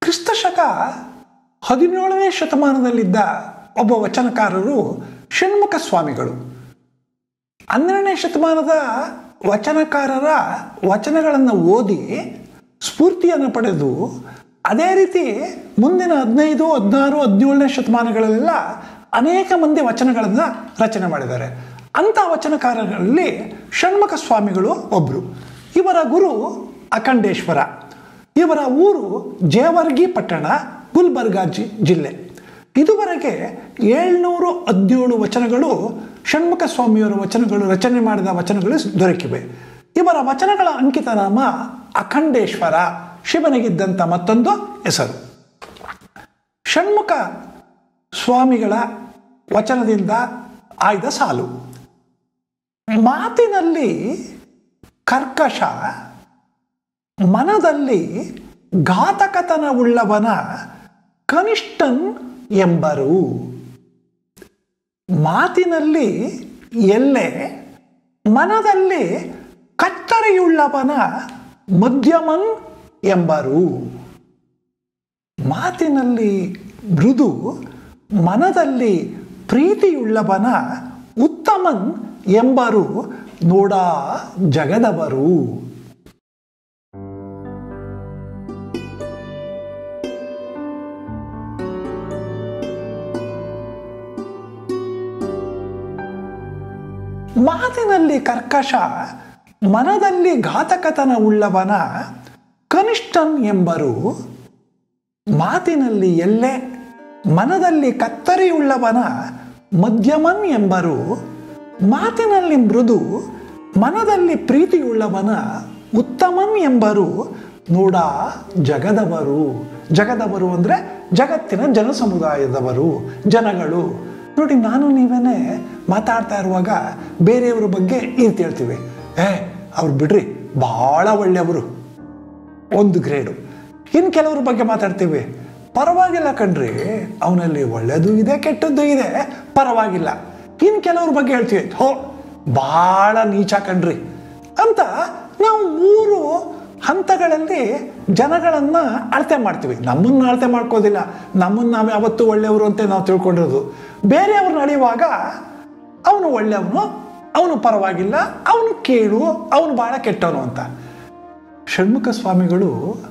ಕ್ರಿಸ್ತಶಕ ಹದಿನೇಳನೇ ಶತಮಾನದಲ್ಲಿದ್ದ ಒಬ್ಬ ವಚನಕಾರರು ಷಣ್ಮುಖ ಸ್ವಾಮಿಗಳು ಹನ್ನೆರಡನೇ ಶತಮಾನದ ವಚನಕಾರರ ವಚನಗಳನ್ನು ಓದಿ ಸ್ಫೂರ್ತಿಯನ್ನು ಪಡೆದು ಅದೇ ರೀತಿ ಮುಂದಿನ ಹದಿನೈದು ಹದಿನಾರು ಹದಿನೇಳನೇ ಶತಮಾನಗಳಲ್ಲೆಲ್ಲ ಅನೇಕ ಮಂದಿ ವಚನಗಳನ್ನು ರಚನೆ ಮಾಡಿದ್ದಾರೆ ಅಂಥ ವಚನಕಾರರಲ್ಲಿ ಷಣ್ಮುಖ ಸ್ವಾಮಿಗಳು ಒಬ್ಬರು ಇವರ ಗುರು ಅಖಂಡೇಶ್ವರ ಇವರ ಊರು ಜೇವರ್ಗಿ ಪಟ್ಟಣ ಗುಲ್ಬರ್ಗಾ ಜಿ ಜಿಲ್ಲೆ ಇದುವರೆಗೆ ಏಳ್ನೂರು ಹದಿನೇಳು ವಚನಗಳು ಷಣ್ಮುಖ ಸ್ವಾಮಿಯವರ ವಚನಗಳು ರಚನೆ ಮಾಡಿದ ವಚನಗಳು ದೊರಕಿವೆ ಇವರ ವಚನಗಳ ಅಂಕಿತ ನಾಮ ಅಖಂಡೇಶ್ವರ ಶಿವನಿಗಿದ್ದಂಥ ಮತ್ತೊಂದು ಹೆಸರು ಷಣ್ಮುಖ ಸ್ವಾಮಿಗಳ ವಚನದಿಂದ ಆಯ್ದ ಸಾಲು ಮಾತಿನಲ್ಲಿ ಕರ್ಕಶ ಮನದಲ್ಲಿ ಘಾತಕತನವುಳ್ಳವನ ಕನಿಷ್ಠನ್ ಎಂಬರು ಮಾತಿನಲ್ಲಿ ಎಲ್ಲೆ ಮನದಲ್ಲಿ ಕತ್ತರೆಯುಳ್ಳವನ ಮಧ್ಯಮನ್ ಎಂಬರು ಮಾತಿನಲ್ಲಿ ಮೃದು ಮನದಲ್ಲಿ ಪ್ರೀತಿಯುಳ್ಳವನ ಉತ್ತಮನ್ ಎಂಬರು ನೋಡ ಜಗದವರು ಮಾತಿನಲ್ಲಿ ಕರ್ಕಶ ಮನದಲ್ಲಿ ಘಾತಕತನ ಉಳ್ಳವನ ಕನಿಷ್ಠನ್ ಎಂಬರು ಮಾತಿನಲ್ಲಿ ಎಲ್ಲೆ ಮನದಲ್ಲಿ ಕತ್ತರಿಯುಳ್ಳವನ ಮಧ್ಯಮನ್ ಎಂಬರು ಮಾತಿನಲ್ಲಿ ಮೃದು ಮನದಲ್ಲಿ ಪ್ರೀತಿಯುಳ್ಳವನ ಉತ್ತಮನ್ ಎಂಬರು ನೋಡ ಜಗದವರು ಜಗದವರು ಅಂದರೆ ಜಗತ್ತಿನ ಜನ ಸಮುದಾಯದವರು ಜನಗಳು ನೋಡಿ ನಾನು ನೀವೇನೆ ಮಾತಾಡ್ತಾ ಇರುವಾಗ ಬೇರೆಯವ್ರ ಬಗ್ಗೆ ಈ ರೀತಿ ಹೇಳ್ತೀವಿ ಏ ಅವ್ರು ಬಿಡ್ರಿ ಭಾಳ ಒಳ್ಳೆಯವರು ಒಂದು ಗ್ರೇಡು ಇನ್ನು ಕೆಲವ್ರ ಬಗ್ಗೆ ಮಾತಾಡ್ತೀವಿ ಪರವಾಗಿಲ್ಲ ಕಣ್ರಿ ಅವನಲ್ಲಿ ಒಳ್ಳೆಯದು ಇದೆ ಕೆಟ್ಟದ್ದು ಇದೆ ಪರವಾಗಿಲ್ಲ ಇನ್ನು ಕೆಲವ್ರ ಬಗ್ಗೆ ಹೇಳ್ತೀವಿ ಹೋ ಭಾಳ ನೀಚ ಕಣ್ರಿ ಅಂತ ನಾವು ಮೂರು ಹಂತಗಳಲ್ಲಿ ಜನಗಳನ್ನು ಅಳತೆ ಮಾಡ್ತೀವಿ ನಮ್ಮನ್ನು ಅಳತೆ ಮಾಡ್ಕೋದಿಲ್ಲ ನಮ್ಮನ್ನು ನಾವು ಯಾವತ್ತೂ ಒಳ್ಳೆಯವರು ಅಂತ ನಾವು ತಿಳ್ಕೊಂಡಿರೋದು ಬೇರೆಯವ್ರನ್ನ ಅಳೆಯುವಾಗ ಅವನು ಒಳ್ಳೆಯವನು ಅವನು ಪರವಾಗಿಲ್ಲ ಅವನು ಕೇಳು ಅವನು ಭಾಳ ಕೆಟ್ಟವನು ಅಂತ ಷಣ್ಮುಖ ಸ್ವಾಮಿಗಳು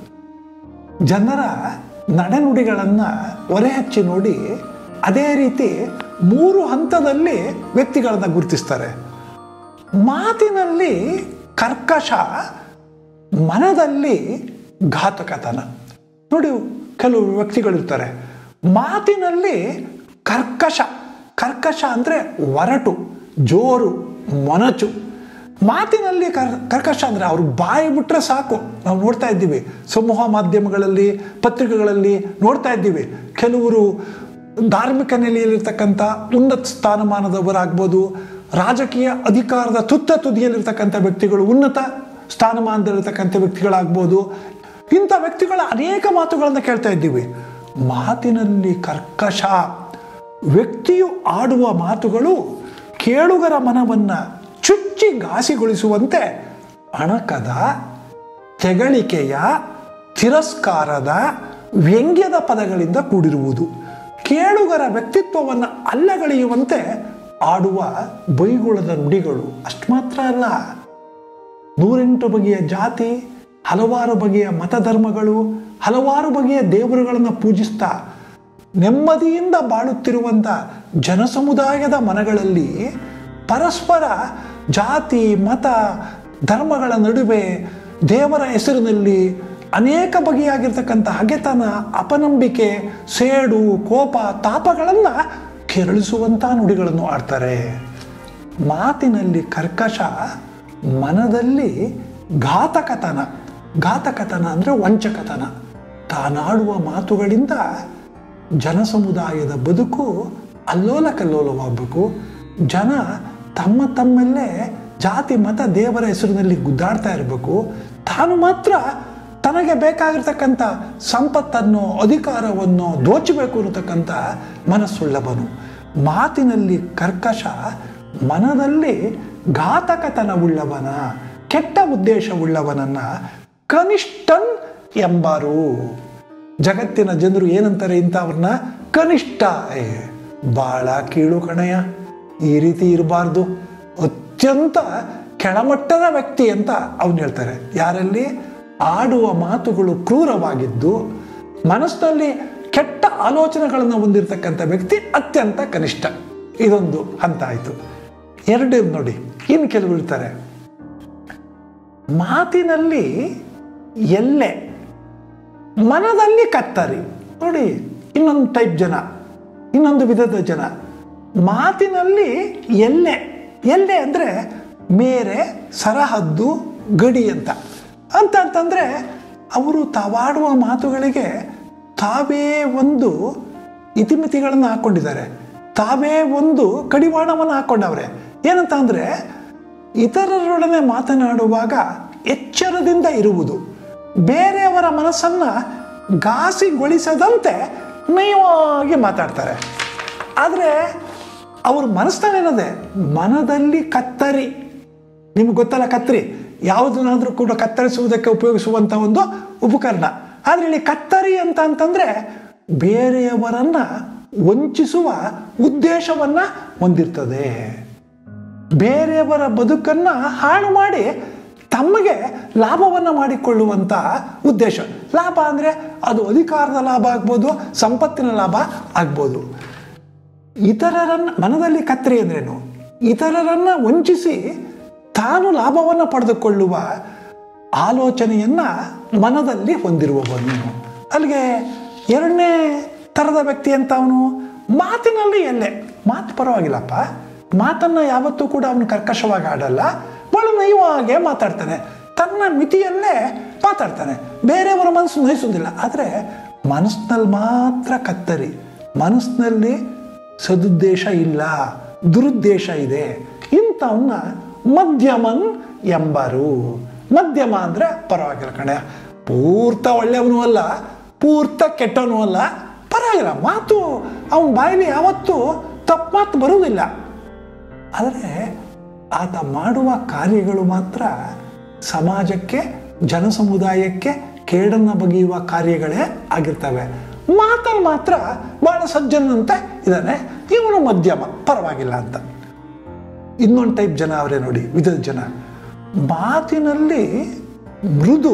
ಜನರ ನಡೆನುಡಿಗಳನ್ನು ಒರೆ ಹಚ್ಚಿ ನೋಡಿ ಅದೇ ರೀತಿ ಮೂರು ಹಂತದಲ್ಲಿ ವ್ಯಕ್ತಿಗಳನ್ನ ಗುರುತಿಸ್ತಾರೆ ಮಾತಿನಲ್ಲಿ ಕರ್ಕಶ ಮನದಲ್ಲಿ ಘಾತಕತನ ನೋಡಿ ಕೆಲವು ವ್ಯಕ್ತಿಗಳಿರ್ತಾರೆ ಮಾತಿನಲ್ಲಿ ಕರ್ಕಶ ಕರ್ಕಶ ಅಂದರೆ ಒರಟು ಜೋರು ಮೊನಚು ಮಾತಿನಲ್ಲಿ ಕರ್ ಕರ್ಕಶ ಅಂದರೆ ಅವ್ರು ಬಾಯಿ ಬಿಟ್ಟರೆ ಸಾಕು ನಾವು ನೋಡ್ತಾ ಇದ್ದೀವಿ ಸಮೂಹ ಮಾಧ್ಯಮಗಳಲ್ಲಿ ಪತ್ರಿಕೆಗಳಲ್ಲಿ ನೋಡ್ತಾ ಇದ್ದೀವಿ ಕೆಲವರು ಧಾರ್ಮಿಕ ನೆಲೆಯಲ್ಲಿರ್ತಕ್ಕಂಥ ಉನ್ನತ ಸ್ಥಾನಮಾನದವರಾಗ್ಬೋದು ರಾಜಕೀಯ ಅಧಿಕಾರದ ತುತ್ತ ತುದಿಯಲ್ಲಿರ್ತಕ್ಕಂಥ ವ್ಯಕ್ತಿಗಳು ಉನ್ನತ ಸ್ಥಾನಮಾನದಲ್ಲಿರ್ತಕ್ಕಂಥ ವ್ಯಕ್ತಿಗಳಾಗ್ಬೋದು ಇಂಥ ವ್ಯಕ್ತಿಗಳ ಅನೇಕ ಮಾತುಗಳನ್ನು ಕೇಳ್ತಾ ಇದ್ದೀವಿ ಮಾತಿನಲ್ಲಿ ಕರ್ಕಶ ವ್ಯಕ್ತಿಯು ಆಡುವ ಮಾತುಗಳು ಕೇಳುಗರ ಮನವನ್ನು ಚುಚ್ಚಿ ಘಾಸಿಗೊಳಿಸುವಂತೆ ಅಣಕದ ತೆಗಳಿಕೆಯ ತಿರಸ್ಕಾರದ ವ್ಯಂಗ್ಯದ ಪದಗಳಿಂದ ಕೂಡಿರುವುದು ಕೇಳುಗರ ವ್ಯಕ್ತಿತ್ವವನ್ನು ಅಲ್ಲಗಳೆಯುವಂತೆ ಆಡುವ ಬೈಗುಳದ ನುಡಿಗಳು ಅಷ್ಟು ಮಾತ್ರ ಅಲ್ಲ ನೂರೆಂಟು ಬಗೆಯ ಜಾತಿ ಹಲವಾರು ಬಗೆಯ ಮತಧರ್ಮಗಳು ಹಲವಾರು ಬಗೆಯ ದೇವರುಗಳನ್ನು ಪೂಜಿಸ್ತಾ ನೆಮ್ಮದಿಯಿಂದ ಬಾಳುತ್ತಿರುವಂಥ ಜನಸಮುದಾಯದ ಮನಗಳಲ್ಲಿ ಪರಸ್ಪರ ಜಾತಿ ಮತ ಧರ್ಮಗಳ ನಡುವೆ ದೇವರ ಹೆಸರಿನಲ್ಲಿ ಅನೇಕ ಬಗೆಯಾಗಿರ್ತಕ್ಕಂಥ ಹಗೆತನ ಅಪನಂಬಿಕೆ ಸೇಡು ಕೋಪ ತಾಪಗಳನ್ನು ಕೆರಳಿಸುವಂಥ ನುಡಿಗಳನ್ನು ಆಡ್ತಾರೆ ಮಾತಿನಲ್ಲಿ ಕರ್ಕಶ ಮನದಲ್ಲಿ ಘಾತಕತನ ಘಾತಕತನ ಅಂದರೆ ವಂಚಕತನ ತಾನಾಡುವ ಮಾತುಗಳಿಂದ ಜನಸಮುದಾಯದ ಬದುಕು ಅಲ್ಲೋಲ ಕಲ್ಲೋಲವಾಗಬೇಕು ಜನ ತಮ್ಮ ತಮ್ಮಲ್ಲೇ ಜಾತಿ ಮತ ದೇವರ ಹೆಸರಿನಲ್ಲಿ ಗುದ್ದಾಡ್ತಾ ಇರಬೇಕು ತಾನು ಮಾತ್ರ ತನಗೆ ಬೇಕಾಗಿರ್ತಕ್ಕಂಥ ಸಂಪತ್ತನ್ನು ಅಧಿಕಾರವನ್ನು ದೋಚಬೇಕು ಅನ್ನತಕ್ಕಂಥ ಮನಸ್ಸುಳ್ಳವನು ಮಾತಿನಲ್ಲಿ ಕರ್ಕಶ ಮನದಲ್ಲಿ ಘಾತಕತನವುಳ್ಳವನ ಕೆಟ್ಟ ಉದ್ದೇಶವುಳ್ಳವನನ್ನ ಕನಿಷ್ಠನ್ ಎಂಬರು ಜಗತ್ತಿನ ಜನರು ಏನಂತಾರೆ ಇಂಥವ್ರನ್ನ ಕನಿಷ್ಠ ಏ ಭಾಳ ಕೀಳು ಕಣಯ ಈ ರೀತಿ ಇರಬಾರ್ದು ಅತ್ಯಂತ ಕೆಳಮಟ್ಟದ ವ್ಯಕ್ತಿ ಅಂತ ಅವನು ಹೇಳ್ತಾರೆ ಯಾರಲ್ಲಿ ಆಡುವ ಮಾತುಗಳು ಕ್ರೂರವಾಗಿದ್ದು ಮನಸ್ಸಿನಲ್ಲಿ ಕೆಟ್ಟ ಆಲೋಚನೆಗಳನ್ನು ಹೊಂದಿರತಕ್ಕಂಥ ವ್ಯಕ್ತಿ ಅತ್ಯಂತ ಕನಿಷ್ಠ ಇದೊಂದು ಹಂತ ಆಯಿತು ಎರಡು ನೋಡಿ ಇನ್ನು ಕೆಲವರು ಇರ್ತಾರೆ ಮಾತಿನಲ್ಲಿ ಎಲ್ಲೆ ಮನದಲ್ಲಿ ಕತ್ತರಿ ನೋಡಿ ಇನ್ನೊಂದು ಟೈಪ್ ಜನ ಇನ್ನೊಂದು ವಿಧದ ಜನ ಮಾತಿನಲ್ಲಿ ಎಲ್ಲೆ ಎಲ್ಲೆ ಅಂದರೆ ಮೇರೆ ಸರಹದ್ದು ಗಡಿ ಅಂತ ಅಂತ ಅಂತಂದರೆ ಅವರು ತಾವಾಡುವ ಮಾತುಗಳಿಗೆ ತಾವೇ ಒಂದು ಇತಿಮಿತಿಗಳನ್ನು ಹಾಕ್ಕೊಂಡಿದ್ದಾರೆ ತಾವೇ ಒಂದು ಕಡಿವಾಣವನ್ನು ಹಾಕ್ಕೊಂಡವ್ರೆ ಏನಂತ ಅಂದರೆ ಇತರರೊಡನೆ ಮಾತನಾಡುವಾಗ ಎಚ್ಚರದಿಂದ ಇರುವುದು ಬೇರೆಯವರ ಮನಸ್ಸನ್ನು ಘಾಸಿಗೊಳಿಸದಂತೆ ನಯವಾಗಿ ಮಾತಾಡ್ತಾರೆ ಆದರೆ ಅವ್ರ ಮನಸ್ಸಿನಲ್ಲೇನದೆ ಮನದಲ್ಲಿ ಕತ್ತರಿ ನಿಮ್ಗೆ ಗೊತ್ತಲ್ಲ ಕತ್ತರಿ ಯಾವುದನ್ನಾದರೂ ಕೂಡ ಕತ್ತರಿಸುವುದಕ್ಕೆ ಉಪಯೋಗಿಸುವಂಥ ಒಂದು ಉಪಕರಣ ಆದರೆ ಇಲ್ಲಿ ಕತ್ತರಿ ಅಂತ ಅಂತಂದರೆ ಬೇರೆಯವರನ್ನು ವಂಚಿಸುವ ಉದ್ದೇಶವನ್ನು ಹೊಂದಿರ್ತದೆ ಬೇರೆಯವರ ಬದುಕನ್ನು ಹಾಳು ಮಾಡಿ ತಮಗೆ ಲಾಭವನ್ನು ಮಾಡಿಕೊಳ್ಳುವಂಥ ಉದ್ದೇಶ ಲಾಭ ಅಂದರೆ ಅದು ಅಧಿಕಾರದ ಲಾಭ ಆಗ್ಬೋದು ಸಂಪತ್ತಿನ ಲಾಭ ಆಗ್ಬೋದು ಇತರರನ್ನು ಮನದಲ್ಲಿ ಕತ್ತರಿ ಅಂದ್ರೇನು ಇತರರನ್ನು ವಂಚಿಸಿ ತಾನು ಲಾಭವನ್ನು ಪಡೆದುಕೊಳ್ಳುವ ಆಲೋಚನೆಯನ್ನು ಮನದಲ್ಲಿ ಹೊಂದಿರುವವನು ಅಲ್ಲಿಗೆ ಎರಡನೇ ಥರದ ವ್ಯಕ್ತಿ ಅಂತ ಅವನು ಮಾತಿನಲ್ಲಿ ಎಲ್ಲೇ ಮಾತು ಪರವಾಗಿಲ್ಲಪ್ಪ ಮಾತನ್ನು ಯಾವತ್ತೂ ಕೂಡ ಅವನು ಕರ್ಕಶವಾಗಿ ಆಡಲ್ಲ ಬಹಳ ನಯವಾಗೆ ಮಾತಾಡ್ತಾನೆ ತನ್ನ ಮಿತಿಯಲ್ಲೇ ಮಾತಾಡ್ತಾನೆ ಬೇರೆಯವರ ಮನಸ್ಸು ನಯಿಸೋದಿಲ್ಲ ಆದರೆ ಮನಸ್ಸಿನಲ್ಲಿ ಮಾತ್ರ ಕತ್ತರಿ ಮನಸ್ಸಿನಲ್ಲಿ ಸದುದ್ದೇಶ ಇಲ್ಲ ದುರುದ್ದೇಶ ಇದೆ ಇಂಥವನ್ನ ಮಧ್ಯಮನ್ ಎಂಬರು ಮಧ್ಯಮ ಅಂದರೆ ಪರವಾಗಿಲ್ಲ ಕಣೆ ಪೂರ್ತ ಒಳ್ಳೆಯವನು ಅಲ್ಲ ಪೂರ್ತ ಕೆಟ್ಟವನು ಅಲ್ಲ ಪರವಾಗಿಲ್ಲ ಮಾತು ಅವನ ಬಾಯಲ್ಲಿ ಯಾವತ್ತೂ ತಪ್ಪು ಮಾತು ಬರುವುದಿಲ್ಲ ಆದರೆ ಆತ ಮಾಡುವ ಕಾರ್ಯಗಳು ಮಾತ್ರ ಸಮಾಜಕ್ಕೆ ಜನಸಮುದಾಯಕ್ಕೆ ಕೇಡನ್ನು ಬಗೆಯುವ ಕಾರ್ಯಗಳೇ ಆಗಿರ್ತವೆ ಮಾತಲ್ಲಿ ಮಾತ್ರ ಬಹಳ ಸಜ್ಜನಂತೆ ಇದ್ದಾನೆ ಇವನು ಮಧ್ಯಮ ಪರವಾಗಿಲ್ಲ ಅಂತ ಇನ್ನೊಂದು ಟೈಪ್ ಜನ ಅವರೇ ನೋಡಿ ವಿಧದ ಜನ ಮಾತಿನಲ್ಲಿ ಮೃದು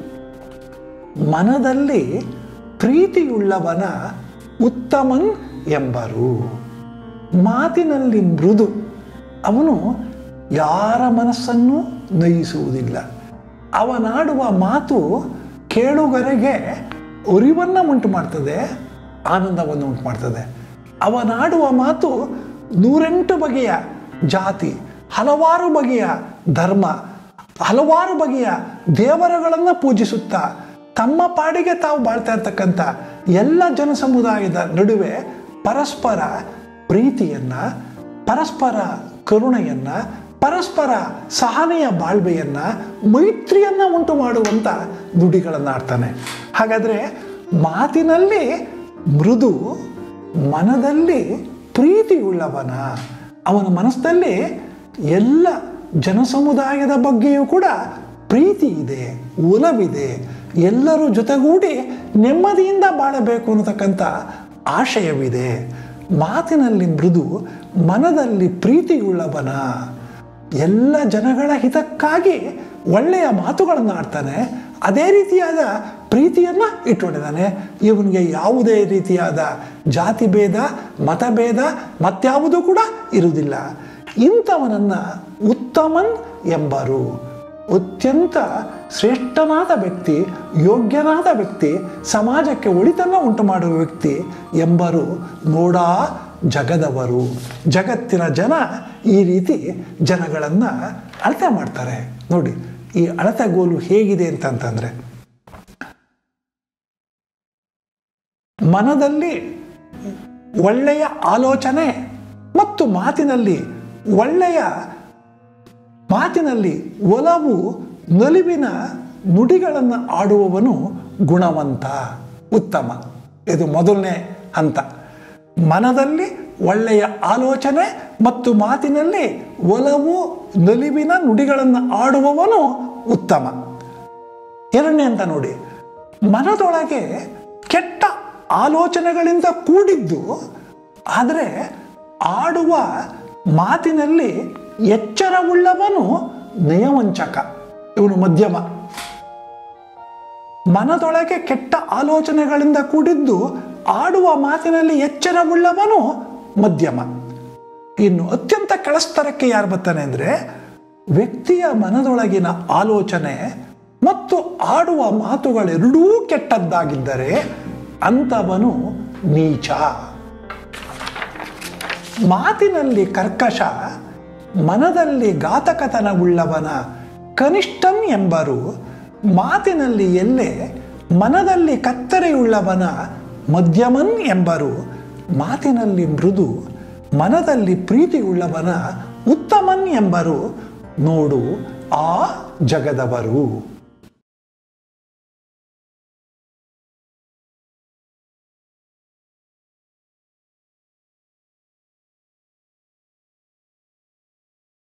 ಮನದಲ್ಲಿ ಪ್ರೀತಿಯುಳ್ಳವನ ಉತ್ತಮನ್ ಎಂಬರು ಮಾತಿನಲ್ಲಿ ಮೃದು ಅವನು ಯಾರ ಮನಸ್ಸನ್ನು ನಯಿಸುವುದಿಲ್ಲ ಅವನಾಡುವ ಮಾತು ಕೇಳುಗರಿಗೆ ಉರಿವನ್ನು ಉಂಟು ಮಾಡ್ತದೆ ಆನಂದವನ್ನು ಉಂಟು ಮಾಡ್ತದೆ ಅವನಾಡುವ ಮಾತು ನೂರೆಂಟು ಬಗೆಯ ಜಾತಿ ಹಲವಾರು ಬಗೆಯ ಧರ್ಮ ಹಲವಾರು ಬಗೆಯ ದೇವರುಗಳನ್ನು ಪೂಜಿಸುತ್ತಾ ತಮ್ಮ ಪಾಡಿಗೆ ತಾವು ಬಾಳ್ತಾ ಇರ್ತಕ್ಕಂಥ ಎಲ್ಲ ಜನಸಮುದಾಯದ ನಡುವೆ ಪರಸ್ಪರ ಪ್ರೀತಿಯನ್ನ ಪರಸ್ಪರ ಕರುಣೆಯನ್ನ ಪರಸ್ಪರ ಸಹನೆಯ ಬಾಳ್ವೆಯನ್ನ ಮೈತ್ರಿಯನ್ನ ಉಂಟು ಮಾಡುವಂಥ ನುಡಿಗಳನ್ನು ಆಡ್ತಾನೆ ಹಾಗಾದರೆ ಮಾತಿನಲ್ಲಿ ಮೃದು ಮನದಲ್ಲಿ ಪ್ರೀತಿಯುಳ್ಳವನ ಅವನ ಮನಸ್ಸಲ್ಲಿ ಎಲ್ಲ ಜನಸಮುದಾಯದ ಬಗ್ಗೆಯೂ ಕೂಡ ಪ್ರೀತಿ ಇದೆ ಒಲವಿದೆ ಎಲ್ಲರೂ ಜೊತೆಗೂಡಿ ನೆಮ್ಮದಿಯಿಂದ ಬಾಳಬೇಕು ಅನ್ನತಕ್ಕಂಥ ಆಶಯವಿದೆ ಮಾತಿನಲ್ಲಿ ಮೃದು ಮನದಲ್ಲಿ ಪ್ರೀತಿಯುಳ್ಳವನ ಎಲ್ಲ ಜನಗಳ ಹಿತಕ್ಕಾಗಿ ಒಳ್ಳೆಯ ಮಾತುಗಳನ್ನು ಆಡ್ತಾನೆ ಅದೇ ರೀತಿಯಾದ ಪ್ರೀತಿಯನ್ನು ಇಟ್ಕೊಂಡಿದ್ದಾನೆ ಇವನಿಗೆ ಯಾವುದೇ ರೀತಿಯಾದ ಜಾತಿ ಭೇದ ಮತಭೇದ ಮತ್ಯಾವುದೂ ಕೂಡ ಇರುವುದಿಲ್ಲ ಇಂಥವನನ್ನು ಉತ್ತಮನ್ ಎಂಬರು ಅತ್ಯಂತ ಶ್ರೇಷ್ಠನಾದ ವ್ಯಕ್ತಿ ಯೋಗ್ಯನಾದ ವ್ಯಕ್ತಿ ಸಮಾಜಕ್ಕೆ ಒಳಿತನ್ನು ಉಂಟು ಮಾಡುವ ವ್ಯಕ್ತಿ ಎಂಬರು ನೋಡಾ ಜಗದವರು ಜಗತ್ತಿನ ಜನ ಈ ರೀತಿ ಜನಗಳನ್ನು ಅಳತೆ ಮಾಡ್ತಾರೆ ನೋಡಿ ಈ ಅಳತೆಗೋಲು ಹೇಗಿದೆ ಅಂತಂತಂದ್ರೆ ಮನದಲ್ಲಿ ಒಳ್ಳೆಯ ಆಲೋಚನೆ ಮತ್ತು ಮಾತಿನಲ್ಲಿ ಒಳ್ಳೆಯ ಮಾತಿನಲ್ಲಿ ಒಲವು ನಲಿವಿನ ನುಡಿಗಳನ್ನು ಆಡುವವನು ಗುಣವಂತ ಉತ್ತಮ ಇದು ಮೊದಲನೇ ಹಂತ ಮನದಲ್ಲಿ ಒಳ್ಳೆಯ ಆಲೋಚನೆ ಮತ್ತು ಮಾತಿನಲ್ಲಿ ಒಲವು ನಲಿವಿನ ನುಡಿಗಳನ್ನು ಆಡುವವನು ಉತ್ತಮ ಎರಡನೇ ಅಂತ ನೋಡಿ ಮನದೊಳಗೆ ಕೆಟ್ಟ ಆಲೋಚನೆಗಳಿಂದ ಕೂಡಿದ್ದು ಆದರೆ ಆಡುವ ಮಾತಿನಲ್ಲಿ ಎಚ್ಚರವುಳ್ಳವನು ನಯವಂಚಕ ಇವನು ಮಧ್ಯಮ ಮನದೊಳಗೆ ಕೆಟ್ಟ ಆಲೋಚನೆಗಳಿಂದ ಕೂಡಿದ್ದು ಆಡುವ ಮಾತಿನಲ್ಲಿ ಎಚ್ಚರವುಳ್ಳವನು ಮಧ್ಯಮ ಇನ್ನು ಅತ್ಯಂತ ಕೆಳಸ್ತರಕ್ಕೆ ಯಾರು ಬರ್ತಾನೆ ಅಂದರೆ ವ್ಯಕ್ತಿಯ ಮನದೊಳಗಿನ ಆಲೋಚನೆ ಮತ್ತು ಆಡುವ ಮಾತುಗಳೆರಡೂ ಕೆಟ್ಟದ್ದಾಗಿದ್ದರೆ ಅಂಥವನು ನೀಚ ಮಾತಿನಲ್ಲಿ ಕರ್ಕಶ ಮನದಲ್ಲಿ ಘಾತಕತನವುಳ್ಳವನ ಕನಿಷ್ಠಂ ಎಂಬರು ಮಾತಿನಲ್ಲಿ ಎಲ್ಲೆ ಮನದಲ್ಲಿ ಕತ್ತರೆಯುಳ್ಳವನ ಮಧ್ಯಮನ್ ಎಂಬರು ಮಾತಿನಲ್ಲಿ ಮೃದು ಮನದಲ್ಲಿ ಪ್ರೀತಿಯುಳ್ಳವನ ಉತ್ತಮನ್ ಎಂಬರು ನೋಡು ಆ ಜಗದವರು